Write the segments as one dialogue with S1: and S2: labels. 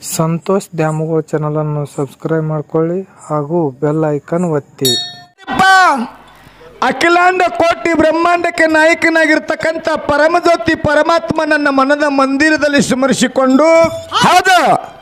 S1: ಸಂತೋಷ್ ದ್ಯಾಮವ್ವ ಚಾನಲನ್ನು ಸಬ್ಸ್ಕ್ರೈಬ್ ಮಾಡ್ಕೊಳ್ಳಿ ಹಾಗೂ ಬೆಲ್ ಐಕನ್ ಒತ್ತಿ
S2: ಅಪ್ಪ, ಅಖಿಲಾಂಡ ಕೋಟಿ ಬ್ರಹ್ಮಾಂಡಕ್ಕೆ ನಾಯಕನಾಗಿರ್ತಕ್ಕಂಥ ಪರಮಜ್ಯೋತಿ ಪರಮಾತ್ಮ ನನ್ನ ಮನದ ಮಂದಿರದಲ್ಲಿ ಸ್ಮರಿಸಿಕೊಂಡು ಹೌದು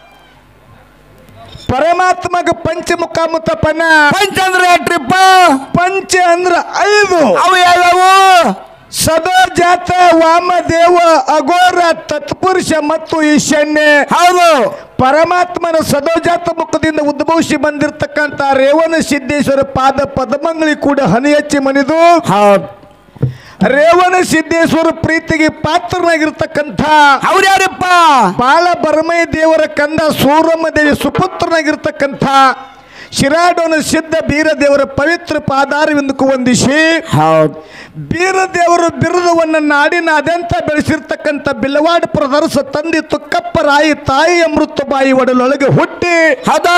S2: ಪರಮಾತ್ಮಗ ಪಂಚಮುಖ ಪನ
S3: ಪಂಚಂದ್ರ ಟ್ರಿಪ್ಪ
S2: ಪಂಚ ಅಂದ್ರ ಐದು
S3: ಅವು ಯಾವ್ಯಾವು
S2: ಸದಾ ಜಾತ ವಾಮದೇವ ಅಘೋರ ತತ್ಪುರುಷ ಮತ್ತು ಈಶಾನ್ಯ
S3: ಹೌದು
S2: ಪರಮಾತ್ಮನ ಸದೋಜಾತ ಮುಖದಿಂದ ಉದ್ಭವಿಸಿ ಬಂದಿರತಕ್ಕಂತ ರೇವಣ ಸಿದ್ದೇಶ್ವರ ಪಾದ ಪದಮಂಗಳಿ ಕೂಡ ಹನಿ ಹಚ್ಚಿ ಮನಿದು
S3: ಹೌದು
S2: ರೇವಣ ಸಿದ್ದೇಶ್ವರ ಪ್ರೀತಿಗೆ ಪಾತ್ರನಾಗಿರ್ತಕ್ಕಂಥ
S3: ಅವ್ರು ಯಾರಪ್ಪ
S2: ಬಾಳ ಬರಮಯ ದೇವರ ಕಂದ ಸೂರಮ್ಮ ದೇವಿ ಸುಪುತ್ರನಾಗಿರ್ತಕ್ಕಂಥ ಶಿರಾಡೋನ ಸಿದ್ಧ ಬೀರದೇವರ ಪವಿತ್ರ ಪಾದಾರವಿಂದಕ್ಕೂ ವಂದಿಸಿ
S3: ಹೌದು
S2: ಬೀರದೇವರು ಬಿರುದವನ್ನು ನಾಡಿನಾದ್ಯಂತ ಬೆಳೆಸಿರ್ತಕ್ಕಂಥ ಬಿಲವಾಡ ಪ್ರದರ್ಶ ತಂದೆ ತುಕ್ಕಪ್ಪರಾಯಿ ತಾಯಿ ಅಮೃತ ಬಾಯಿ ಒಡಲೊಳಗೆ ಹುಟ್ಟಿ
S3: ಹೌದಾ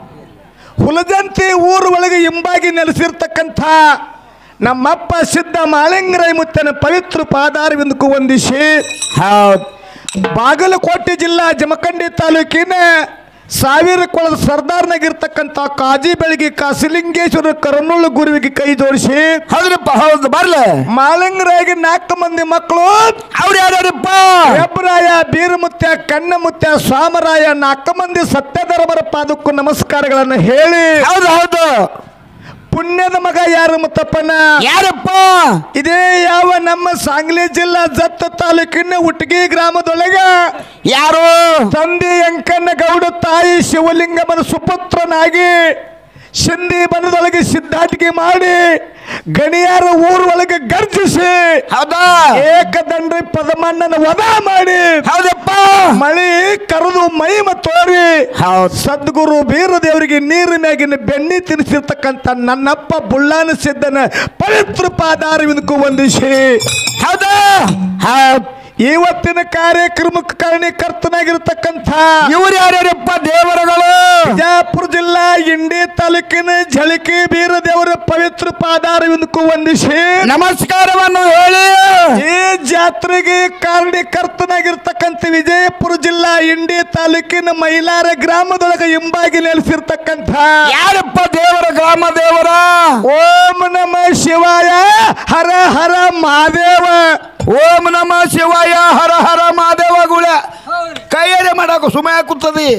S2: ಹುಲಜಂತಿ ಊರು ಒಳಗೆ ಹಿಂಬಾಗಿ ನೆಲೆಸಿರ್ತಕ್ಕಂಥ ನಮ್ಮಪ್ಪ ಸಿದ್ಧ ಮಾಳಿಂಗರಾಯ ಮುತ್ತನ ಪವಿತ್ರ ಪಾದಾರವಿಂದಕ್ಕೂ ವಂದಿಸಿ
S3: ಹೌದು
S2: ಬಾಗಲಕೋಟೆ ಜಿಲ್ಲಾ ಜಮಖಂಡಿ ತಾಲೂಕಿನ ಸಾವಿರ ಕೊಳದ ಸರ್ದಾರ್ನಾಗಿರ್ತಕ್ಕಂಥ ಕಾಜಿ ಬೆಳಗಿ ಕಾಸಿಲಿಂಗೇಶ್ವರ ಕರನೂಳು ಗುರುವಿಗೆ ಕೈ ಜೋಡಿಸಿ
S3: ಹೌದ್ರಪ್ಪ ಹೌದು ಬರ್ಲೆ
S2: ಮಾಳಿಂಗರಾಯಿಗೆ ನಾಲ್ಕು ಮಂದಿ ಮಕ್ಕಳು
S3: ಅವ್ರು ಯಾರ್ಯಾರಪ್ಪ
S2: ಹೆಬ್ರಾಯ ಬೀರಮುತ್ಯ ಕಣ್ಣಮುತ್ಯ ಸ್ವಾಮರಾಯ ನಾಲ್ಕು ಮಂದಿ ಸತ್ಯಧರ್ಮರ ಪಾದಕ್ಕೂ ನಮಸ್ಕಾರಗಳನ್ನು ಹೇಳಿ
S3: ಹೌದು ಹೌದು
S2: ಪುಣ್ಯದ ಮಗ ಯಾರು ಮುತ್ತಪ್ಪನ
S3: ಯಾರಪ್ಪ
S2: ಇದೇ ಯಾವ ನಮ್ಮ ಸಾಂಗ್ಲಿ ಜಿಲ್ಲಾ ಜತ್ತ ತಾಲೂಕಿನ ಉಟ್ಗಿ ಗ್ರಾಮದೊಳಗ
S3: ಯಾರು
S2: ತಂದೆ ಅಂಕನ್ನ ಗೌಡ ತಾಯಿ ಶಿವಲಿಂಗಮ್ಮನ ಸುಪುತ್ರನಾಗಿ ಸಿಂಧಿ ಬನದೊಳಗೆ ಸಿದ್ಧಾಟಿಕೆ ಮಾಡಿ ಗಣಿಯಾರ ಊರೊಳಗೆ ಗರ್ಜಿಸಿ
S3: ಹೌದಾ
S2: ಏಕದಂಡ್ರಿ ಪದಮಣ್ಣನ ವಧ ಮಾಡಿ
S3: ಹೌದಪ್ಪ
S2: ಮಳಿ ಕರೆದು ಮೈಮ ತೋರಿ
S3: ಹೌದು
S2: ಸದ್ಗುರು ಬೀರದೇವರಿಗೆ ನೀರು ಮ್ಯಾಗಿನ ಬೆಣ್ಣೆ ತಿನ್ನಿಸಿರ್ತಕ್ಕಂಥ ನನ್ನಪ್ಪ ಬುಳ್ಳಾನ ಸಿದ್ದನ ಪವಿತ್ರ ಪಾದಾರವಿಂದಕ್ಕೂ ವಂದಿಸಿ
S3: ಹೌದಾ ಹೌದು
S2: ಇವತ್ತಿನ ಕಾರ್ಯಕ್ರಮಕ್ಕೆ ಕಾರಣೀಕರ್ತನಾಗಿರ್ತಕ್ಕಂಥ
S3: ಇವ್ರು ಯಾರ್ಯಾರಪ್ಪ ದೇವರುಗಳು
S2: ಬಿಜಾಪುರ ಜಿಲ್ಲಾ ಇಂಡಿ ತಾಲೂಕಿನ ಝಳಕಿ ಬೀರದೇವರ ಪವಿತ್ರ ಪಾದಾರವಿಂದಕ್ಕೂ ವಂದಿಸಿ
S3: ನಮಸ್ಕಾರವನ್ನು ಹೇಳಿ
S2: ಈ ಜಾತ್ರೆಗೆ ಕಾರಣೀಕರ್ತನಾಗಿರ್ತಕ್ಕಂಥ ವಿಜಯಪುರ ಜಿಲ್ಲಾ ಇಂಡಿ ತಾಲೂಕಿನ ಮೈಲಾರ ಗ್ರಾಮದೊಳಗೆ ಹಿಂಬಾಗಿ ನೆಲೆಸಿರ್ತಕ್ಕಂಥ
S3: ಯಾರಪ್ಪ ದೇವರ ಗ್ರಾಮ ದೇವರ
S2: ಓಂ ನಮ ಶಿವಾಯ ಹರ ಹರ ಮಹಾದೇವ
S3: ಓಂ ನಮ ಶಿವಾಯ ಹರ ಹರ ಮಾದೇವ ಗುಳ ಕೈಯರೆ ಮಾಡಾಕ ಸುಮ ಕೂತದಿ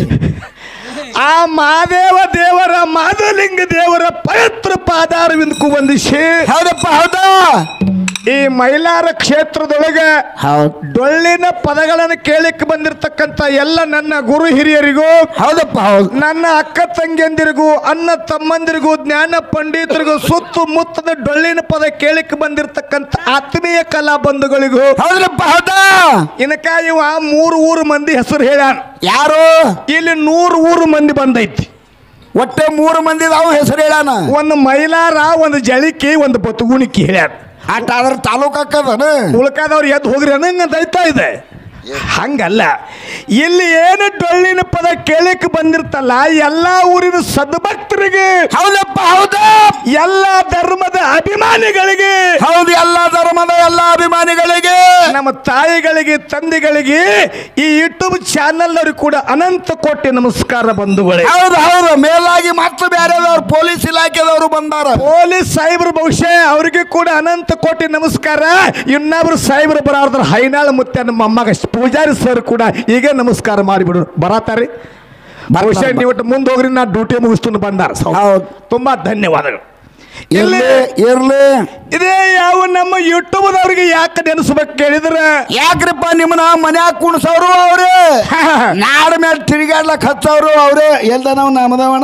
S2: ಆ ಮಹಾದೇವ ದೇವರ ಮಾಧಲಿಂಗ ದೇವರ ಪವಿತ್ರ ಪಾದಾರವಿಂದಕ್ಕೂ ವಂದಿಸಿ
S3: ಹೌದಪ್ಪ ಹೌದಾ
S2: ಈ ಮೈಲಾರ ಕ್ಷೇತ್ರದೊಳಗೆ
S3: ಹೌದು
S2: ಡೊಳ್ಳಿನ ಪದಗಳನ್ನು ಕೇಳಕ್ಕೆ ಬಂದಿರತಕ್ಕಂಥ ಎಲ್ಲ ನನ್ನ ಗುರು ಹಿರಿಯರಿಗೂ
S3: ಹೌದಪ್ಪ ಹೌದು
S2: ನನ್ನ ಅಕ್ಕ ತಂಗಿಯಂದಿರಿಗೂ ಅಣ್ಣ ತಮ್ಮಂದಿರಿಗೂ ಜ್ಞಾನ ಪಂಡಿತರಿಗೂ ಸುತ್ತಮುತ್ತದ ಡೊಳ್ಳಿನ ಪದ ಕೇಳಕ್ಕೆ ಬಂದಿರತಕ್ಕಂಥ ಆತ್ಮೀಯ ಕಲಾ ಬಂಧುಗಳಿಗೂ
S3: ಹೌದ್ರಪ್ಪ ಹೌದಾ
S2: ಇನಕ ಇವ ಮೂರು ಊರು ಮಂದಿ ಹೆಸರು ಹೇಳ್ಯಾನ
S3: ಯಾರು
S2: ಇಲ್ಲಿ ನೂರು ಊರು ಮಂದಿ ಬಂದೈತಿ
S3: ಒಟ್ಟೆ ಮೂರು ಮಂದಿ ನಾವು ಹೆಸರು ಹೇಳಾನ
S2: ಒಂದು ಮೈಲಾರ ಒಂದು ಜಳಿಕಿ ಒಂದು ಬತುಗುಣಿಕಿ ಹೇಳ್ಯಾರ
S3: ಆಟ ಅದ್ರ ತಾಲೂಕ್ ಹಾಕದನ
S2: ಉಳ್ಕಾದವ್ರು ಎದ್ದು ಹೋಗ್ರಿ ಅನ್ನಂಗ ದೈತಾ ಇದೆ ಹಂಗಲ್ಲ ಇಲ್ಲಿ ಏನು ಡೊಳ್ಳಿನ ಪದ ಕೇಳಕ್ಕೆ ಬಂದಿರ್ತಲ್ಲ ಎಲ್ಲ ಊರಿನ ಸದ್ಭಕ್ತರಿಗೆ
S3: ಹೌದಪ್ಪ ಹೌದಾ
S2: ಎಲ್ಲ ಧರ್ಮದ ಅಭಿಮಾನಿಗಳಿಗೆ
S3: ಹೌದು ಎಲ್ಲ ಧರ್ಮದ ಎಲ್ಲ ಅಭಿಮಾನಿಗಳಿಗೆ
S2: ನಮ್ಮ ತಾಯಿಗಳಿಗೆ ತಂದೆಗಳಿಗೆ ಈ ಯೂಟ್ಯೂಬ್ ಚಾನಲ್ ಅವ್ರಿಗೆ ಕೂಡ ಅನಂತ ಕೋಟಿ ನಮಸ್ಕಾರ ಬಂಧುಗಳೇ
S3: ಹೌದು ಹೌದು ಮೇಲಾಗಿ ಮತ್ತೆ ಬೇರೆದವ್ರು ಪೊಲೀಸ್ ಇಲಾಖೆದವರು ಬಂದಾರ
S2: ಪೊಲೀಸ್ ಸಾಹೇಬ್ರು ಬಹುಶಃ ಅವರಿಗೆ ಕೂಡ ಅನಂತ ಕೋಟಿ ನಮಸ್ಕಾರ ಇನ್ನೊಬ್ರು ಸಾಹೇಬ್ರು ಬರಾರ್ದ್ರ ಹೈನಾಳ ಮುತ್ತೆ ನಮ್ಮ ಅಮ್ಮಗ ಪೂಜಾರಿ ಸರ್ ಕೂಡ ಈಗ ನಮಸ್ಕಾರ ಮಾಡಿಬಿಡು ಬರತಾರಿ ಬಹುಶಃ ನೀವು ಮುಂದೆ ಹೋಗ್ರಿ ನಾ ಡ್ಯೂಟಿ ಮುಗಿಸ್ತು ಬಂದಾರ
S3: ಹೌದು
S2: ತುಂಬಾ ಧನ್ಯವಾದಗಳು
S3: ಇರ್ಲಿ ಇರ್ಲಿ
S2: ಇದೇ ಯಾವ ನಮ್ಮ ಯೂಟ್ಯೂಬ್ದವ್ರಿಗೆ ಯಾಕೆ ನೆನೆಸ್ಬೇಕು ಕೇಳಿದ್ರೆ
S3: ಯಾಕ್ರಿಪ್ಪ ನಿಮ್ಮನ್ನ ಮನ್ಯಾಗ ಕುಣಿಸೋರು ಅವ್ರೆ ನಾಡ ಮೇಲೆ ತಿರುಗಾಡ್ಲಕ್ ಹಚ್ಚೋರು ಅವ್ರೆ ಎಲ್ದ ನಾವು ನಮ್ಮದವಣ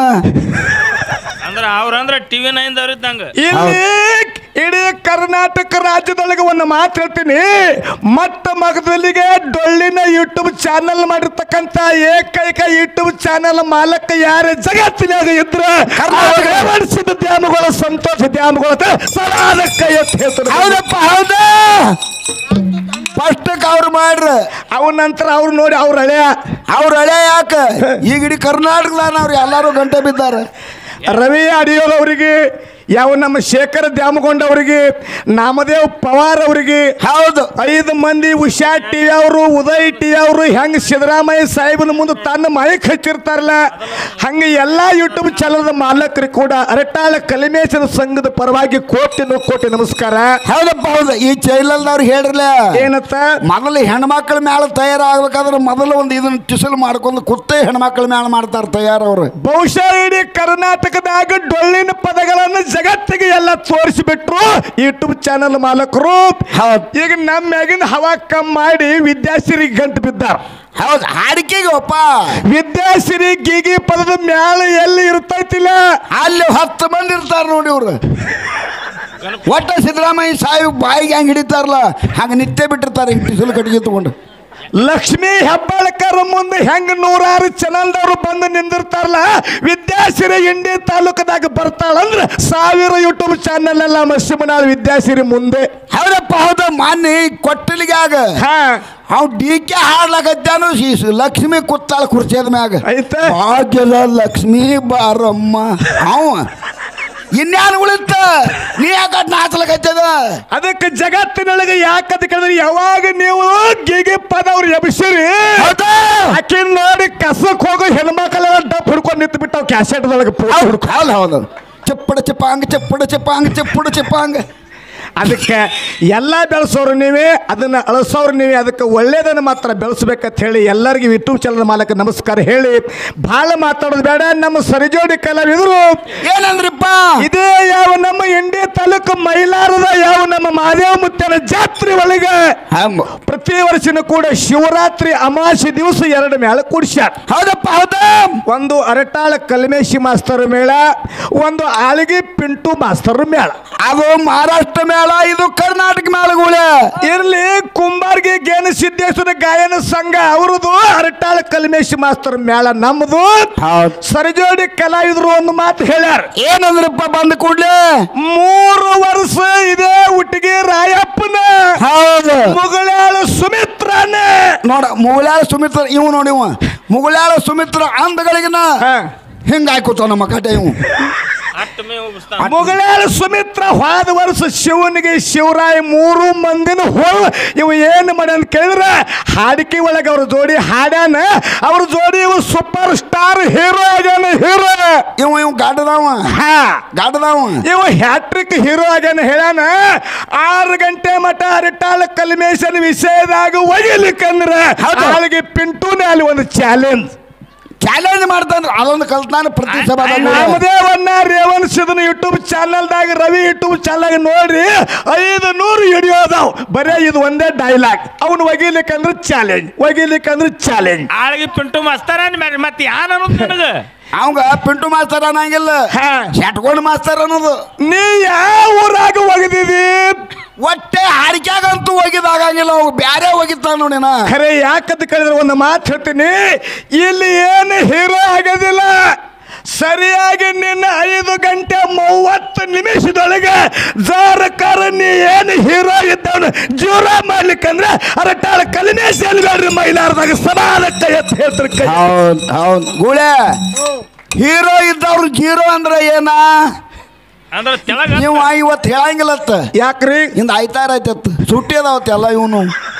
S4: ಅಂದ್ರ ಅವ್ರಂದ್ರ ಟಿವಿ ನೈನ್ ಇದ್ದಂಗ
S2: ಇಲ್ಲಿ ಇಡೀ ಕರ್ನಾಟಕ ರಾಜ್ಯದೊಳಗೆ ಒಂದು ಮಾತು ಹೇಳ್ತೀನಿ ಮಟ್ಟ ಮಗದಲ್ಲಿಗೆ ಡೊಳ್ಳಿನ ಯೂಟ್ಯೂಬ್ ಚಾನಲ್ ಮಾಡಿರ್ತಕ್ಕಂಥ ಏಕೈಕ ಯೂಟ್ಯೂಬ್ ಚಾನಲ್ ಮಾಲಕ ಯಾರ ಜಗತ್ತಿನಾಗ ಇದ್ರ ಮಾಡಿಸಿದ ದ್ಯಾಮಗಳ ಸಂತೋಷ ದ್ಯಾಮಗಳ ಸರಾದ ಕೈ ಎತ್ತಿ ಹೇಳ್ತಾರೆ
S3: ಹೌದಪ್ಪ ಹೌದಾ ಫಸ್ಟಕ್ಕೆ ಅವ್ರು ಮಾಡ್ರ
S2: ಅವನ ನಂತರ ಅವ್ರು ನೋಡಿ ಅವ್ರ ಹಳೆಯ
S3: ಅವ್ರ ಹಳೆ ಯಾಕ ಈಗ ಇಡೀ ಕರ್ನಾಟಕದಾಗ ಅವ್ರು ಎಲ್ಲಾರು ಗಂಟೆ ಬಿದ್ದಾರೆ
S2: ರವಿ ಅಡಿಯೋಲ್ ಅವರಿಗೆ ಯಾವ ನಮ್ಮ ಶೇಖರ ದ್ಯಾಮಗೊಂಡ ಅವರಿಗೆ ನಾಮದೇವ್ ಪವಾರ್ ಅವರಿಗೆ
S3: ಹೌದು
S2: ಐದು ಮಂದಿ ಉಷಾ ಟಿ ಅವರು ಉದಯ್ ಟಿ ಅವರು ಹೆಂಗ್ ಸಿದ್ದರಾಮಯ್ಯ ಸಾಹೇಬನ ಮುಂದೆ ತನ್ನ ಮೈಕ್ ಹಚ್ಚಿರ್ತಾರಲ್ಲ ಹಂಗ ಎಲ್ಲಾ ಯೂಟ್ಯೂಬ್ ಚಾನಲ್ದ ಮಾಲಕರಿಗೆ ಕೂಡ ಅರಟಾಳ ಕಲಿಮೇಶನ ಸಂಘದ ಪರವಾಗಿ ಕೋಟಿ ನೂ ಕೋಟಿ ನಮಸ್ಕಾರ
S3: ಹೌದಪ್ಪ ಹೌದು ಈ ಚೈಲಲ್ದವ್ರು ಹೇಳ್ರಲ್ಲ
S2: ಏನತ್ತ
S3: ಮೊದಲು ಹೆಣ್ಮಕ್ಳ ಮ್ಯಾಲ ತಯಾರಾಗ್ಬೇಕಾದ್ರೆ ಮೊದಲು ಒಂದು ಇದನ್ನ ಟಿಸಲ್ ಮಾಡ್ಕೊಂಡು ಕುತ್ತೇ ಹೆಣ್ಮಕ್ಳ ಮ್ಯಾಲ ಮಾಡ್ತಾರ ತಯಾರವ್ರು
S2: ಬಹುಶಃ ಇಡೀ ಕರ್ನಾಟಕದಾಗ ಡೊಳ್ಳಿನ ಪದಗಳನ್ನು ಜಗತ್ತಿಗೆ ಎಲ್ಲ ತೋರಿಸಿಬಿಟ್ರು ಯೂಟ್ಯೂಬ್ ಚಾನಲ್ ಮಾಲಕರು
S3: ಹೌದು
S2: ಈಗ ನಮ್ಮ ಮ್ಯಾಗಿನ ಹವಾ ಕಮ್ ಮಾಡಿ ವಿದ್ಯಾಸಿರಿ ಗಂಟು ಬಿದ್ದಾರ
S3: ಹೌದು ಹಾಡಿಕೆಗೆ ಒಪ್ಪ
S2: ವಿದ್ಯಾಸಿರಿ ಗೀಗಿ ಪದದ ಮ್ಯಾಲ ಎಲ್ಲಿ ಇರ್ತೈತಿಲ್ಲ
S3: ಅಲ್ಲಿ ಹತ್ತು ಮಂದಿ ಇರ್ತಾರ ನೋಡಿ ಇವ್ರು ಒಟ್ಟ ಸಿದ್ದರಾಮಯ್ಯ ಸಾಹೇಬ್ ಬಾಯಿಗೆ ಹೆಂಗ್ ಹಿಡಿತಾರಲ್ಲ ಹಂಗ ನಿತ್ಯ ಬಿಟ್ಟಿರ್ತಾರೆ ಹಿಂಗ್ ಟಿಸಲ್ ಕಟ್ಟಿಗೆ ತಗೊಂಡು
S2: ಲಕ್ಷ್ಮೀ ಹೆಬ್ಬಾಳ್ಕರ್ ಮುಂದೆ ಹೆಂಗ ನೂರಾರು ಚಾನಲ್ದವ್ರು ಬಂದು ನಿಂದಿರ್ತಾರಲ್ಲ ವಿದ್ಯಾಸಿರಿ ಇಂಡಿ ತಾಲೂಕದಾಗ ಬರ್ತಾಳಂದ್ರ ಸಾವಿರ ಯೂಟ್ಯೂಬ್ ಚಾನಲ್ ಎಲ್ಲ ಮಶ್ಚಿಮನಾಳ್ ವಿದ್ಯಾಸಿರಿ ಮುಂದೆ
S3: ಹೌದಪ್ಪ ಹೌದ ಮಾನ್ಯ ಕೊಟ್ಟಲಿಗೆ ಆಗ
S2: ಹಾ
S3: ಅವ್ ಡಿ ಕೆ ಹಾಡ್ಲಾಕತ್ತಾನು ಶೀಸು ಲಕ್ಷ್ಮಿ ಕುತ್ತಾಳ ಕುರ್ಚಿಯದ ಮ್ಯಾಗ
S2: ಐತ
S3: ಭಾಗ್ಯದ ಲಕ್ಷ್ಮೀ ಬಾರಮ್ಮ ಅವ ಇನ್ಯಾನು ಉಳಿತ ನೀ ಯಾಕ ನಾಚಲಕತ್ತದ
S2: ಅದಕ್ಕೆ ಜಗತ್ತಿನೊಳಗೆ ಯಾಕಂತ ಕೇಳಿದ್ರೆ ಯಾವಾಗ ನೀವು ಗೀಗಿ ಪದ ಅವ್ರು ಎಬ್ಸಿರಿ
S3: ಹೌದಾ
S2: ಆಕಿ ನೋಡಿ ಕಸಕ್ ಹೋಗೋ ಹೆಣ್ಮಕ್ಳೆಲ್ಲ ಡಪ್ ಹಿಡ್ಕೊಂಡು ನಿಂತು ಬಿಟ್ಟು ಕ್ಯಾಸೆಟ್ದೊಳಗೆ
S3: ಹೌದು ಹೌದು ಹೌದು ಚಪ್ಪಡ ಚಪ್ಪಾಂಗ ಚಪ್ಪಡ ಚಪ್ಪಾಂಗ ಚಪ್ಪಡ ಚಪ್ಪಾಂಗ
S2: ಅದಕ್ಕೆ ಎಲ್ಲ ಬೆಳೆಸೋರು ನೀವೇ ಅದನ್ನ ಅಳಿಸೋರು ನೀವೇ ಅದಕ್ಕೆ ಒಳ್ಳೇದನ್ನು ಮಾತ್ರ ಬೆಳೆಸ್ಬೇಕಂತ ಹೇಳಿ ಎಲ್ಲರಿಗೂ ಯೂಟ್ಯೂಬ್ ಚಾನಲ್ ಮಾಲಕ ನಮಸ್ಕಾರ ಹೇಳಿ ಭಾಳ ಮಾತಾಡೋದು ಬೇಡ ನಮ್ಮ ಸರಿಜೋಡಿ ಕಲಾವಿದರು
S3: ಏನಂದ್ರಿಪ್ಪ
S2: ಇದೇ ಯಾವ ನಮ್ಮ ಇಂಡಿ ತಾಲೂಕು ಮೈಲಾರದ ಯಾವ ನಮ್ಮ ಮಹಾದೇವ ಮುತ್ತನ ಜಾತ್ರೆ ಒಳಗೆ
S3: ಹಂಗ
S2: ಪ್ರತಿ ವರ್ಷನೂ ಕೂಡ ಶಿವರಾತ್ರಿ ಅಮಾವಾಸ್ಯೆ ದಿವಸ ಎರಡು ಮೇಳ ಕುಡಿಸ್ಯಾರ
S3: ಹೌದಪ್ಪ ಹೌದಾ
S2: ಒಂದು ಅರಟಾಳ ಕಲ್ಮೇಶಿ ಮಾಸ್ತರ್ ಮೇಳ ಒಂದು ಆಳ್ಗಿ ಪಿಂಟು ಮಾಸ್ತರ್ ಮೇಳ
S3: ಅದು ಮಹಾರಾಷ್ಟ್ರ ಮೇಳ ಇದು ಕರ್ನಾಟಕ ಮೇಳಗಳ
S2: ಇರ್ಲಿ ಕುಂಬಾರ್ಗಿ ಗೇನ ಸಿದ್ದೇಶ್ವರ ಗಾಯನ ಸಂಘ ಅವರದು ಅರಟಾಳ ಕಲ್ಮೇಶಿ ಮಾಸ್ತರ್ ಮೇಳ ನಮ್ಮದು
S3: ಹೌದು
S2: ಸರಿಜೋಡಿ ಕಲಾವಿದರು ಒಂದು ಮಾತು ಹೇಳ್ಯಾರ
S3: ಏನಂದ್ರಪ್ಪ ಬಂದ ಕೂಡ್ಲೆ
S2: ಮೂರು ವರ್ಷ ಇದೇ ಹುಟ್ಟಿಗೆ ರಾಯಪ್ಪನ
S3: ಹೌದು
S2: ಮುಗಳಾಳ ಸುಮಿತ್ರನ
S3: ನೋಡ ಮುಗುಳ್ಯಾಳ ಸುಮಿತ್ರ ಇವು ನೋಡಿ ಇವ ಮುಗುಳ್ಯಾಳ ಸುಮಿತ್ರ ಅಂದಗಳಿಗಿನ ಹಿಂಗ ಹಾಕೋತಾವ ನಮ್ಮ ಕಟೆ ಇವು
S4: ಅಷ್ಟು ಮೇ ಉಬ್ಸ್ತಾನ
S2: ಮುಗಳಾಳ ಸುಮಿತ್ರ ಹೋದ ವರ್ಷ ಶಿವನಿಗೆ ಶಿವರಾಯ ಮೂರು ಮಂದಿನ ಹೋಲ್ ಇವ ಏನು ಮಾಡ್ಯಾನ ಕೇಳಿದ್ರೆ ಹಾಡಿಕೆ ಒಳಗೆ ಅವ್ರ ಜೋಡಿ ಹಾಡ್ಯಾನ ಅವ್ರ ಜೋಡಿ ಇವ ಸೂಪರ್ ಸ್ಟಾರ್ ಹೀರೋ ಆಗ್ಯಾನ ಹೀರೋ
S3: ಇವ ಇವ್ ಗಾಡದವ
S2: ಹಾ
S3: ಗಾಡದವ
S2: ಇವ ಹ್ಯಾಟ್ರಿಕ್ ಹೀರೋ ಆಗ್ಯಾನ ಹೇಳ್ಯಾನ ಆರು ಗಂಟೆ ಮಠ ಅರಿಟಾಳ ಕಲ್ಮೇಶನ್ ವಿಷಯದಾಗ ಒಗಿಲಿಕ್ಕಂದ್ರ
S3: ಹೌದು.
S2: ಅವಳಿಗೆ ಪಿಂಟುನೇ ಅಲ್ಲಿ ಒಂದು ಚಾಲೆಂಜ್
S3: ಚಾಲೆಂಜ್ ಮಾಡ್ತಾನ ಅದೊಂದು ಕಲ್ತಾನ ಪ್ರತಿ ಸಭಾದಾಗ
S2: ನಾಮದೇವನ್ನ ರೇವಣ್ ಸಿದನ ಯೂಟ್ಯೂಬ್ ಚಾನಲ್ದಾಗ ರವಿ ಯೂಟ್ಯೂಬ್ ಚಾನಲ್ ನೋಡ್ರಿ ಐದು ನೂರು ವಿಡಿಯೋ ಅದಾವ ಬರೇ ಇದು ಒಂದೇ ಡೈಲಾಗ್ ಅವನು ಒಗಿಲಿಕ್ಕಂದ್ರೆ ಚಾಲೆಂಜ್ ಒಗಿಲಿಕ್ಕಂದ್ರೆ ಚಾಲೆಂಜ್
S4: ಆಳಿಗೆ ಪಿಂಟು ಮಸ್ತಾರ ಮತ್ತೆ ಯಾನ್ ಅನ್ನೋದು ನನಗೆ
S3: ಅವಂಗ ಪಿಂಟು ಮಾಸ್ತರ್ ಅನ್ನಂಗಿಲ್ಲ
S2: ಹಾ.
S3: ಶಟ್ಕೊಂಡ್ ಮಾಸ್ತರ್ ಅನ್ನೋದು
S2: ನೀ ಯಾವ ಊರಾಗ ಒಗದಿದಿ
S3: ಒಟ್ಟೆ ಹಾಡಿಕ್ಯಾಗಂತೂ ಹೋಗಿದಾಗಂಗಿಲ್ಲ ಅವ್ ಬ್ಯಾರೆ ಹೋಗಿತ್ತಾನ ನೋಡಿನ
S2: ಖರೆ ಯಾಕಂತ ಕೇಳಿದ್ರೆ ಒಂದು ಮಾತು ಹೇಳ್ತೀನಿ ಇಲ್ಲಿ ಏನು ಹೀರೋ ಆಗೋದಿಲ್ಲ ಸರಿಯಾಗಿ ನಿನ್ನ ಐದು ಗಂಟೆ ಮೂವತ್ತು ನಿಮಿಷದೊಳಗೆ ಜಾರಕಾರ ನೀ ಏನು ಹೀರೋ ಇದ್ದವನು ಜೀವನ ಮಾಡ್ಲಿಕ್ಕಂದ್ರೆ ಅರಟಾಳ ಕಲಿನೇಶ್ ಎಲ್ಬೇಡ್ರಿ ಮೈಲಾರದಾಗ ಸಮಾನಕ್ಕೆ ಎತ್ತು ಹೇಳ್ತಾರೆ ಕೈ
S3: ಹೌದ್ ಹೌದ್ ಗೂಳೆ ಹೀರೋ ಇದ್ದವ್ರು ಜೀರೋ ಅಂದ್ರೆ ಏನ
S4: ಅಂದ್ರೆ ತೆಳಗ
S3: ನೀವು ಇವತ್ತು ಹೇಳಂಗಿಲ್ಲತ್ತ
S2: ಯಾಕ್ರಿ
S3: ಇಂದ ಆಯ್ತಾರ ಆಯ್ತತ್ ಸುಟ್ಟಿ ಅದಾವತ್ ಎಲ್ಲ ಇವನು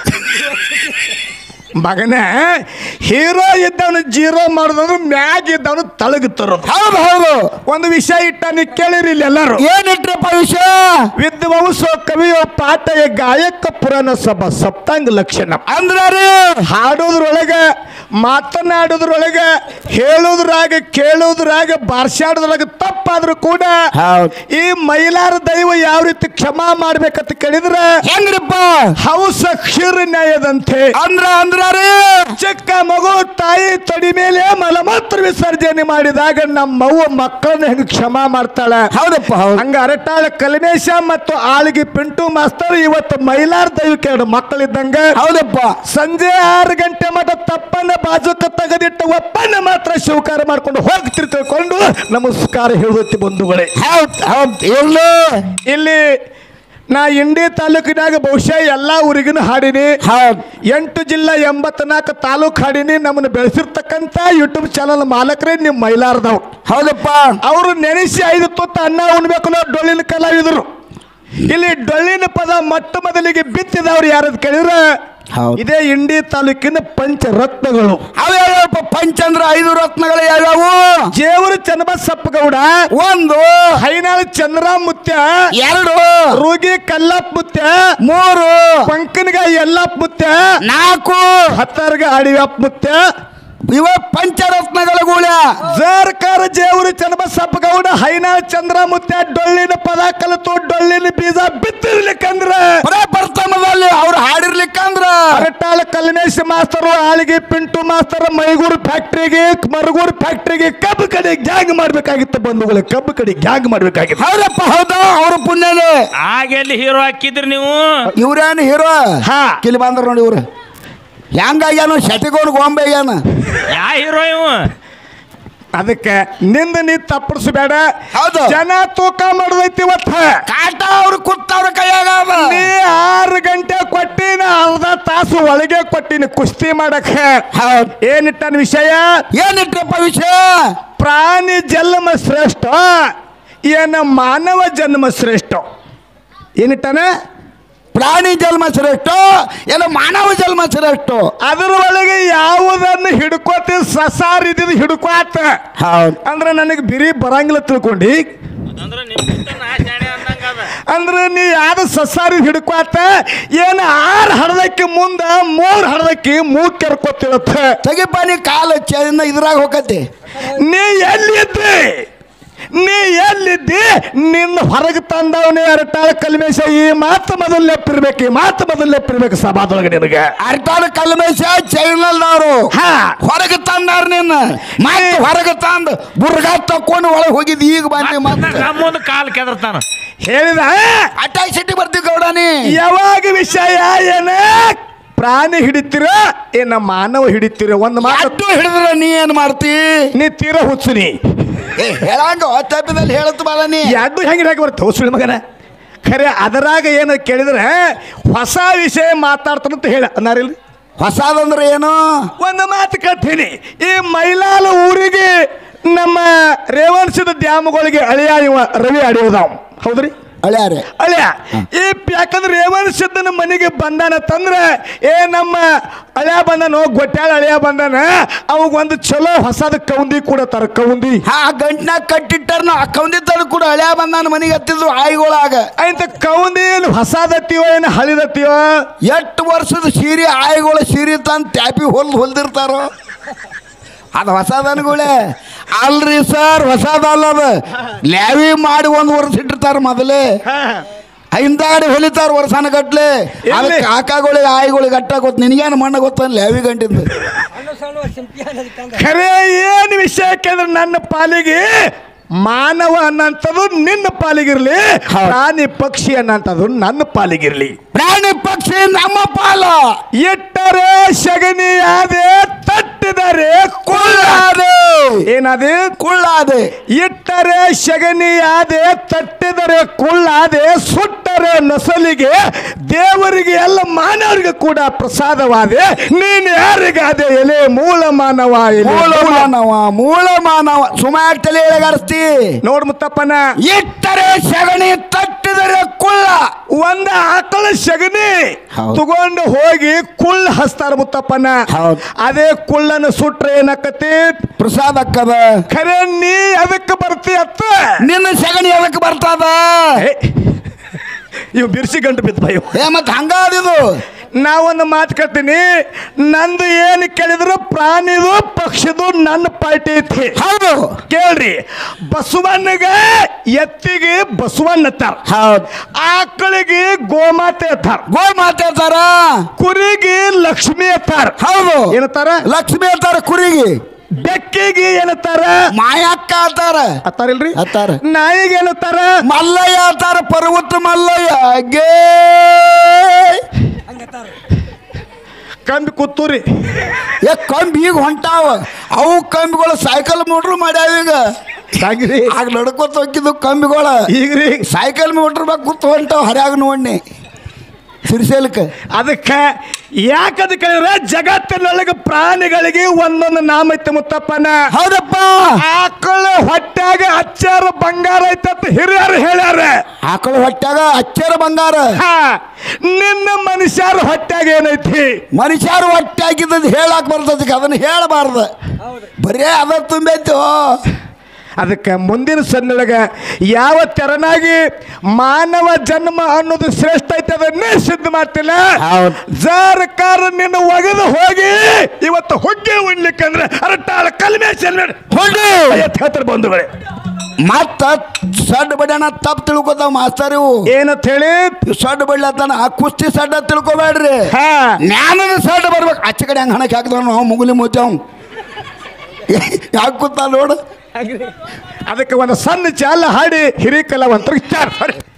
S2: ಮಗನೇ ಹೀರೋ ಇದ್ದವನು ಜೀರೋ ಮಾಡೋದಂದ್ರೆ ಮ್ಯಾಗ್ ಇದ್ದವನು ತಳಗ ತರೋದು
S3: ಹೌದು ಹೌದು
S2: ಒಂದು ವಿಷಯ ಇಟ್ಟ ನೀವು ಕೇಳಿರಿ ಇಲ್ಲಿ ಎಲ್ಲರೂ
S3: ಏನಿಟ್ರಪ್ಪ ವಿಷಯ
S2: ವಿದ್ವಾಂಸೋ ಕವಿಯೋ ಪಾಠಯ ಗಾಯಕ ಪುರಾಣ ಸಭಾ ಸಪ್ತಾಂಗ ಲಕ್ಷಣ
S3: ಅಂದ್ರ ರೀ
S2: ಹಾಡೋದ್ರೊಳಗೆ ಮಾತನಾಡೋದ್ರೊಳಗೆ ಹೇಳೋದ್ರಾಗ ಕೇಳೋದ್ರಾಗ ಬಾರ್ಸಾಡೋದ್ರಾಗ ತಪ್ಪಾದ್ರೂ ಕೂಡ
S3: ಹೌದ್.
S2: ಈ ಮೈಲಾರ ದೈವ ಯಾವ ರೀತಿ ಕ್ಷಮಾ ಮಾಡ್ಬೇಕಂತ ಕೇಳಿದ್ರೆ
S3: ಹೆಂಗ್ರಿಪ್ಪ
S2: ಹೌಸ ಕ್ಷೀರ ನ್ಯಾಯದಂತೆ
S3: ಅಂದ್ರ ಅಂದ್ರ ರೀ
S2: ಚಿಕ್ಕ ಮಗು ತಾಯಿ ತಡಿ ಮೇಲೆ ಮಲಮೂತ್ರ ವಿಸರ್ಜನೆ ಮಾಡಿದಾಗ ನಮ್ಮವ್ವ ಮಕ್ಕಳನ್ನ ಹೆಂಗ ಕ್ಷಮಾ ಮಾಡ್ತಾಳೆ
S3: ಹೌದಪ್ಪ ಹೌದು
S2: ಹಂಗ ಅರಟಾಳ ಕಲ್ಮೇಶ ಮತ್ತು ಆಳಿಗೆ ಪಿಂಟು ಮಾಸ್ತರ್ ಇವತ್ತು ಮೈಲಾರ ದೈವಕ್ಕೆ ಎರಡು ಮಕ್ಕಳಿದ್ದಂಗ
S3: ಹೌದಪ್ಪ
S2: ಸಂಜೆ ಆರು ಗಂಟೆ ಮಠ ತಪ್ಪನ್ನ ಬಾಜುಕ ತೆಗೆದಿಟ್ಟ ಒಪ್ಪನ್ನ ಮಾತ್ರ ಸ್ವೀಕಾರ ಮಾಡ್ಕೊಂಡು ಹೋಗ್ತಿರ್ ತಿಳ್ಕೊಂಡು ನಮಸ್ಕಾರ ಹೇಳುತ್ತಿ ಬಂಧುಗಳೇ
S3: ಹೌದ್ ಹೌದ್ ಇಲ್ಲ
S2: ಇಲ್ಲಿ ನಾ ಇಂಡಿ ತಾಲೂಕಿನಾಗ ಬಹುಶಃ ಎಲ್ಲಾ ಊರಿಗೂ ಹಾಡಿನಿ
S3: ಹೌದ್
S2: ಎಂಟು ಜಿಲ್ಲಾ ಎಂಬತ್ನಾಲ್ಕು ತಾಲೂಕು ಹಾಡಿನಿ ನಮ್ಮನ್ನು ಬೆಳೆಸಿರ್ತಕ್ಕಂಥ ಯೂಟ್ಯೂಬ್ ಚಾನಲ್ ಮಾಲಕರೇ ನಿಮ್ಮ ಮೈಲಾರದವ್ರು
S3: ಹೌದಪ್ಪ
S2: ಅವರು ನೆನೆಸಿ ಐದು ತುತ್ತ ಅನ್ನ ಉಣ್ಬೇಕು ಅನ್ನೋ ಡೊಳ್ಳಿನ ಕಲಾವಿದರು ಇಲ್ಲಿ ಡೊಳ್ಳಿನ ಪದ ಮೊಟ್ಟ ಮೊದಲಿಗೆ ಬಿತ್ತಿದವ್ರು ಯಾರದ್ ಕೇಳಿದ್ರೆ
S3: ಹೌದು.
S2: ಇದೇ ಇಂಡಿ ತಾಲೂಕಿನ ಪಂಚರತ್ನಗಳು
S3: ಅವ್ಯಾವ ಪಂಚಂದ್ರ ಐದು ರತ್ನಗಳು ಯಾವ್ಯಾವು
S2: ಜೇವರ ಚನ್ನಬಸಪ್ಪ ಗೌಡ
S3: ಒಂದು
S2: ಹೈನಾಳ ಚಂದ್ರಾಮುತ್ಯ
S3: ಎರಡು
S2: ರೂಗಿ ಕಲ್ಲಪ್ಪ ಮುತ್ಯ
S3: ಮೂರು
S2: ಪಂಕನ್ಗ ಯಲ್ಲಪ್ಪ ಮುತ್ಯ
S3: ನಾಲ್ಕು
S2: ಹತ್ತಾರ್ಗ ಅಡಿಯಪ್ಪ ಮುತ್ಯ
S3: ಇವ ಪಂಚರತ್ನಗಳ ಗೂಳ
S2: ಸರ್ಕಾರ ಜೇವರ ಚನ್ನಬಸಪ್ಪ ಗೌಡ ಹೈನಾಳ ಚಂದ್ರಾಮುತ್ಯ ಡೊಳ್ಳಿನ ಪದ ಕಲಿತು ಡೊಳ್ಳಿನ ಬೀಜ ಬಿತ್ತಿರ್ಲಿಕ್ಕಂದ್ರ
S3: ಪ್ರಪ್ರಥಮದಲ್ಲಿ ಅವ್ರು ಹಾಡಿರ್ಲಿಕ್ಕಂದ್ರ
S2: ಅರಟಾಳ ಕಲ್ಮೇಶ್ ಮಾಸ್ತರು ಆಳಿಗೆ ಪಿಂಟು ಮಾಸ್ತರ್ ಮೈಗೂರು ಫ್ಯಾಕ್ಟ್ರಿಗೆ ಮರಗೂರು ಫ್ಯಾಕ್ಟ್ರಿಗೆ ಕಬ್ಬು ಕಡೆ ಗ್ಯಾಂಗ್ ಮಾಡ್ಬೇಕಾಗಿತ್ತು ಬಂಧುಗಳೇ ಕಬ್ಬು ಕಡೆ ಗ್ಯಾಂಗ್ ಮಾಡ್ಬೇಕಾಗಿತ್ತು
S3: ಹೌದಪ್ಪ ಹೌದಾ ಅವ್ರ ಪುಣ್ಯನೇ
S4: ಆಗ ಎಲ್ಲಿ ಹೀರೋ ಹಾಕಿದ್ರಿ ನೀವು
S3: ಇವ್ರೇನು ಹೀರೋ
S2: ಹಾ.
S3: ಕಿಲಿ ಬಂದ್ರ ನೋಡಿ ಇವ್ರು ಹೆಂಗಾಗ್ಯಾನು ಶಟಿಗೋನ್ ಗೊಂಬೆ ಆಗ್ಯಾನ
S4: ಯಾ ಹೀರೋ ಇವು
S2: ಅದಕ್ಕೆ ನಿಂದ ನೀ ತಪ್ಪಡಿಸ್ಬೇಡ
S3: ಹೌದು.
S2: ಜನ ತೂಕ ಮಾಡೋದೈತಿ ಇವತ್ತ
S3: ಕಾಟ ಅವ್ರು ಕುತ್ತವ್ರ ಕೈಯಾಗ ಅದ.
S2: ನೀ ಆರು ಗಂಟೆ ಕೊಟ್ಟಿನ ಅರ್ಧ ತಾಸು ಒಳಗೆ ಕೊಟ್ಟಿನಿ ಕುಸ್ತಿ ಮಾಡಕ
S3: ಹೌದ್
S2: ಏನಿಟ್ಟನ ವಿಷಯ
S3: ಏನಿಟ್ರಪ್ಪ ವಿಷಯ
S2: ಪ್ರಾಣಿ ಜನ್ಮ ಶ್ರೇಷ್ಠ ಏನ ಮಾನವ ಜನ್ಮ ಶ್ರೇಷ್ಠ ಏನಿಟ್ಟನ
S3: ಪ್ರಾಣಿ ಜನ್ಮ ಶ್ರೇಷ್ಠ ಏನೋ ಮಾನವ ಜನ್ಮ ಶ್ರೇಷ್ಠ
S2: ಅದ್ರ ಒಳಗೆ ಯಾವುದನ್ನು ಹಿಡ್ಕೋತಿ ಸಸಾರ್ ಇದ್ದಿದ್ದು ಹಿಡ್ಕೋತ
S3: ಹೌದು
S2: ಅಂದ್ರೆ ನನಗೆ ಬಿರಿ ಬರಂಗಿಲ್ಲ ತಿಳ್ಕೊಂಡಿ
S4: ಅಂದ್ರೆ ನಿಮ್ಗಿಂತ ನಾ ಶಾಣೆ ಅಂದಂಗದ
S2: ಅಂದ್ರೆ ನೀ ಯಾವ್ದು ಸಸಾರಿ ಹಿಡ್ಕೋತ ಏನು ಆರು ಹಡದಕ್ಕೆ ಮುಂದ ಮೂರು ಹಡದಕ್ಕೆ ಮೂಗ್ ಕೆರ್ಕೋತಿರತ್ತ
S3: ತೆಗಿಪ್ಪ ನೀ ಕಾಲು ಚೆನ್ನ ಇದ್ರಾಗ ಹೋಗತ್ತೆ
S2: ನೀ ಎಲ್ಲಿದ್ದಿ ನೀ ಎಲ್ಲಿದ್ದಿ ನಿನ್ನ ಹೊರಗೆ ತಂದವನೇ ಅರಟಾಳ ಕಲ್ಮೇಶ ಈ ಮಾತು ಮೊದಲು ಲೆಪ್ಪಿರ್ಬೇಕು ಈ ಮಾತು ಮೊದಲು ಲೆಪ್ಪಿರ್ಬೇಕು ಸಭಾದೊಳಗೆ ನಿನಗೆ
S3: ಅರ್ಟಾಳ ಕಲ್ಮೇಶ ಚೈನಲ್ದವ್ರು
S2: ಹಾ
S3: ಹೊರಗೆ ತಂದಾರ ನಿನ್ನ ಮತ್ತೆ ಹೊರಗೆ ತಂದು ಬುರ್ಗ ತಕೊಂಡು ಒಳಗೆ ಹೋಗಿದ್ ಈಗ ಬಂದಿ ಮತ್ತೆ
S4: ನಮ್ಮೊಂದು ಕಾಲ್ ಕೆದರ್ತಾನ
S2: ಹೇಳಿದ
S3: ಅಟ್ಯಾಕ್ ಸಿಟಿ ಬರ್ತೀವಿ ಗೌಡ ನೀ
S2: ಯಾವಾಗ ವಿಷಯ ಏನ ಪ್ರಾಣಿ ಹಿಡಿತೀರ ಏನ ಮಾನವ ಹಿಡಿತೀರ ಒಂದು ಮಾತು
S3: ಅಡ್ಡು ಹಿಡಿದ್ರ ನೀ ಏನ್ ಮಾಡ್ತಿ
S2: ನೀ ತೀರ ಹುಚ್ಚುನಿ
S3: ಏ ಹೇಳಂಗ ತಪ್ಪಿದಲ್ಲಿ ಹೇಳತ್ ಬಾಲ ನೀ
S2: ಎರಡು ಹೆಂಗೆ ಹೇಗೆ ಬರುತ್ತೆ ಹುಚ್ಚುಳಿ ಮಗನ ಖರೆ ಅದರಾಗ ಏನು ಕೇಳಿದ್ರೆ ಹೊಸ ವಿಷಯ ಮಾತಾಡ್ತಾನಂತ ಹೇಳ ಅನ್ನಾರಿಲ್ರಿ
S3: ಹೊಸದಂದ್ರೆ ಏನು
S2: ಒಂದು ಮಾತು ಕಟ್ತೀನಿ ಈ ಮೈಲಾಲ ಊರಿಗೆ ನಮ್ಮ ರೇವಣಸಿದ ದ್ಯಾಮಗಳಿಗೆ ಅಳಿಯ ಇವ ರವಿ ಅಡಿಯೋದಾವ್ ಹೌದ್ರಿ
S3: ಅಳ್ಯಾರೆ
S2: ಅಳಿಯ ಈ ಯಾಕಂದ್ರೆ ರೇವಣ ಸಿದ್ದನ ಮನೆಗೆ ಬಂದಾನ ತಂದ್ರೆ ಏ ನಮ್ಮ ಅಳಿಯ ಬಂದನು ಗೊಟ್ಯಾಳ ಅಳಿಯ ಬಂದಾನ ಅವಾಗ ಒಂದು ಚಲೋ ಹೊಸದ ಕೌಂದಿ ಕೊಡತ್ತಾರ ಕೌಂದಿ
S3: ಹಾ ಗಂಟ್ನಾಗ ಕಟ್ಟಿಟ್ಟಾರ ಆ ಕೌಂದಿದ್ದಳು ಕೂಡ ಹಳ್ಯಾ ಬಂದಾನ ಮನೆಗೆ ಹತ್ತಿದ್ರು ಆಯಿಗಳಾಗ
S2: ಅಂತ ಕೌಂದಿ ಏನು ಹೊಸದತ್ತಿಯೋ ಏನು ಹಳಿದತ್ತಿಯೋ
S3: ಎಷ್ಟು ವರ್ಷದ ಸೀರೆ ಆಯಿಗಳ ಸೀರೆ ತಂದು ಟ್ಯಾಪಿ ಹೊಲ್ದು ಹೊಲ್ದಿರ್ತಾರೋ ಅದು ಹೊಸದನ್ಗಳೇ ಅಲ್ರಿ ಸರ್ ಹೊಸದಲ್ಲ ಅದು ಲ್ಯಾವಿ ಮಾಡಿ ಒಂದು ವರ್ಷ ಇಟ್ಟಿರ್ತಾರ ಮೊದಲೇ ಹಿಂದಾಡಿ ಹೊಲಿತಾರ ವರ್ಷನ ಗಟ್ಲೆ
S2: ಎಲ್ಲಿ?
S3: ಅದಕ್ಕೆ ಕಾಕಾಗಳಿಗೆ ಆಯಿಗಳಿಗೆ ಅಟ್ಟ ಗೊತ್ತು ನಿನಗೇನು ಮಣ್ಣ ಗೊತ್ತ ಲ್ಯಾವಿ ಗಂಟಿಂದ
S2: ಖರೆ ಏನು ವಿಷಯ ಕೇಳಿದ್ರೆ ನನ್ನ ಪಾಲಿಗೆ ಮಾನವ ಅನ್ನಂಥದ್ದು ನಿನ್ನ ಪಾಲಿಗಿರ್ಲಿ
S3: ಹೌದು.
S2: ಪ್ರಾಣಿ ಪಕ್ಷಿ ಅನ್ನಂಥದ್ದು ನನ್ನ ಪಾಲಿಗಿರ್ಲಿ
S3: ಪ್ರಾಣಿ ಪಕ್ಷಿ ನಮ್ಮ ಪಾಲ
S2: ಇಟ್ಟರೆ ಶಗನಿ ಯಾದೆ ತಟ್ಟಿದರೆ
S3: ಕುಳ್ಳಾದೆ
S2: ಏನಾದೆ
S3: ಕುಳ್ಳಾದೆ
S2: ಇಟ್ಟರೆ ಶಗನಿ ಯಾದೆ ತಟ್ಟಿದರೆ ಕುಳ್ಳಾದೆ ಸುಟ್ಟರೆ ನಸಲಿಗೆ ದೇವರಿಗೆ ಎಲ್ಲ ಮಾನವರಿಗೆ ಕೂಡ ಪ್ರಸಾದವಾದೆ ನೀನು ಯಾರಿಗಾದೆ ಎಲೆ ಮೂಲ ಮಾನವ ಎಲೆ
S3: ಮೂಲ
S2: ಮೂಲ
S3: ಮಾನವ ಮೂಲ ಮಾನವ ಸುಮಾರು ತಲೆ ಎಳೆಗಾರಿಸ್ತಿ
S2: ನೋಡ್ ಮುತ್ತಪ್ಪನ
S3: ಇಟ್ಟರೆ ಸಗಣಿ ತಟ್ಟಿದರೆ ಕುಳ್ಳ
S2: ಒಂದ ಆಕಳ ಶಗನಿ
S3: ಹೌದು.
S2: ತಗೊಂಡು ಹೋಗಿ ಕುಳ್ಳ ಹಸ್ತಾರ ಮುತ್ತಪ್ಪನ
S3: ಹೌದು.
S2: ಅದೇ ಕುಳ್ಳನ್ನು ಸುಟ್ರೆ ಏನಕ್ಕತಿ
S3: ಪ್ರಸಾದ ಅಕ್ಕದ
S2: ಖರೆ ನೀ ಅದಕ್ಕೆ ಬರ್ತಿ ಅತ್ತ
S3: ನಿನ್ನ ಸಗಣಿ ಅದಕ್ಕೆ ಬರ್ತದ
S2: ಏ, ಇವ್ ಬಿರ್ಸಿ ಗಂಟು ಬಿದ್ದ ಭಯ
S3: ಏ ಮತ್ ಹಂಗಾದಿದು
S2: ನಾವೊಂದು ಮಾತು ಕೇಳ್ತೀನಿ ನಂದು ಏನು ಕೇಳಿದ್ರು ಪ್ರಾಣಿದು ಪಕ್ಷಿದು ನನ್ನ ಪಾರ್ಟಿ ಐತಿ
S3: ಹೌದು
S2: ಕೇಳ್ರಿ ಬಸವಣ್ಣಗ ಎತ್ತಿಗೆ ಬಸವಣ್ಣ ಅತ್ತಾರ
S3: ಹೌದು
S2: ಆಕಳಿಗೆ ಗೋಮಾತೆ ಅತ್ತಾರ
S3: ಗೋ ಮಾತಾಡ್ತಾರ
S2: ಕುರಿಗೆ ಲಕ್ಷ್ಮಿ ಅತ್ತಾರ
S3: ಹೌದು
S2: ಏನತ್ತಾರ
S3: ಲಕ್ಷ್ಮಿ ಅಂತಾರ ಕುರಿಗೆ
S2: ಬೆಕ್ಕಿಗೆ ಏನತ್ತಾರ
S3: ಮಾಯಕ್ಕ ಅಂತಾರ
S2: ಅತ್ತಾರಿಲ್ರಿ
S3: ಅತ್ತಾರ
S2: ನಾಯಿಗೆ ಏನತ್ತಾರ
S3: ಮಲ್ಲಯ್ಯ ಅಂತಾರ ಪರ್ವತ ಮಲ್ಲಯ್ಯ ಗೇ
S2: ಕಂಬಿ ಕೂತೂರಿ
S3: ಏ ಕಂಬಿ ಈಗ ಹೊಂಟಾವ ಅವು ಕಂಬಿಗಳು ಸೈಕಲ್ ಮೋಟ್ರು ಮಾಡ್ಯಾವ ಈಗ
S2: ಹಂಗ್ರಿ
S3: ಆಗ ನಡ್ಕೊತ ಹೋಗಿದ್ದು ಕಂಬಿಗಳ
S2: ಈಗ್ರಿ
S3: ಸೈಕಲ್ ಮೀಟರ್ ಬೇಕು ಕೂತು ಹೊಂಟವು ಹರ್ಯಾಗ ನೋಡಿ ಸಿರಿಸೇಲಕ್ಕೆ
S2: ಅದಕ್ಕೆ ಯಾಕದ ಕೇಳಿದ್ರೆ ಜಗತ್ತಿನೊಳಗೆ ಪ್ರಾಣಿಗಳಿಗೆ ಒಂದೊಂದು ನಾಮ ಐತೆ ಮುತ್ತಪ್ಪನ
S3: ಹೌದಪ್ಪ
S2: ಆಕಳ ಹೊಟ್ಯಾಗ ಅಚ್ಚಾರ ಬಂಗಾರ ಐತಂತ ಹಿರಿಯರು ಹೇಳ್ಯಾರ
S3: ಆಕಳ ಹೊಟ್ಯಾಗ ಅಚ್ಚರ ಬಂಗಾರ
S2: ಹಾ ನಿನ್ನ ಮನುಷ್ಯರ ಹೊಟ್ಯಾಗ ಏನೈತಿ
S3: ಮನುಷ್ಯರು ಹೊಟ್ಟಾಗಿದ್ದದ್ದು ಹೇಳಕ್ ಬರ್ತದಕ್ಕೆ ಅದನ್ನ ಹೇಳಬಾರ್ದು ಬರೇ ಅದ ತುಂಬೈತು
S2: ಅದಕ್ಕೆ ಮುಂದಿನ ಸನ್ನೊಳಗ ಯಾವ ತೆರನಾಗಿ ಮಾನವ ಜನ್ಮ ಅನ್ನೋದು ಶ್ರೇಷ್ಠ ಐತೆ ಅದನ್ನೇ ಸಿದ್ಧ ಮಾಡ್ತಿಲ್ಲ
S3: ಹೌದ್.
S2: ಸರ್ಕಾರ ನಿನ್ನ ಒಗೆದು ಹೋಗಿ ಇವತ್ತು ಹೊಗ್ಗೆ ಉಣ್ಲಿಕ್ಕಂದ್ರೆ ಅರಟಾಳ ಕಲ್ಮೆ
S3: ಹೊಡಿ.
S2: ಹೇಳ್ತಾರೆ ಬಂಧುಗಳೇ
S3: ಮತ್ತ ಸಡ್ ಬಡ್ಯಾಣ ತಪ್ಪು ತಿಳ್ಕೊತಾವ ಮಾಸ್ತರ್ ಇವು
S2: ಏನಂತ ಹೇಳಿ
S3: ಸಡ್ ಬಡ್ಲತ್ತಾನ ಆ ಕುಸ್ತಿ ಸಡ್ಡ ತಿಳ್ಕೊಬೇಡ್ರಿ
S2: ಹಾ
S3: ಜ್ಞಾನದ ಸಡ್ ಬರ್ಬೇಕು ಆಚೆ ಕಡೆ ಹಂಗೆ ಹಣಕ್ಕೆ ಹಾಕಿದವ್ ನಾವು ಮುಗುಲಿ ಮುಚ್ಚಾವ್ ಯಾಕೆ ಕೂತ ನೋಡು
S2: ಅದಕ್ಕೆ ಒಂದು ಸಣ್ಣ ಚಾಲ ಹಾಡಿ ಹಿರಿಕಲಾವಂತರಿಗೆ ಚಾರ್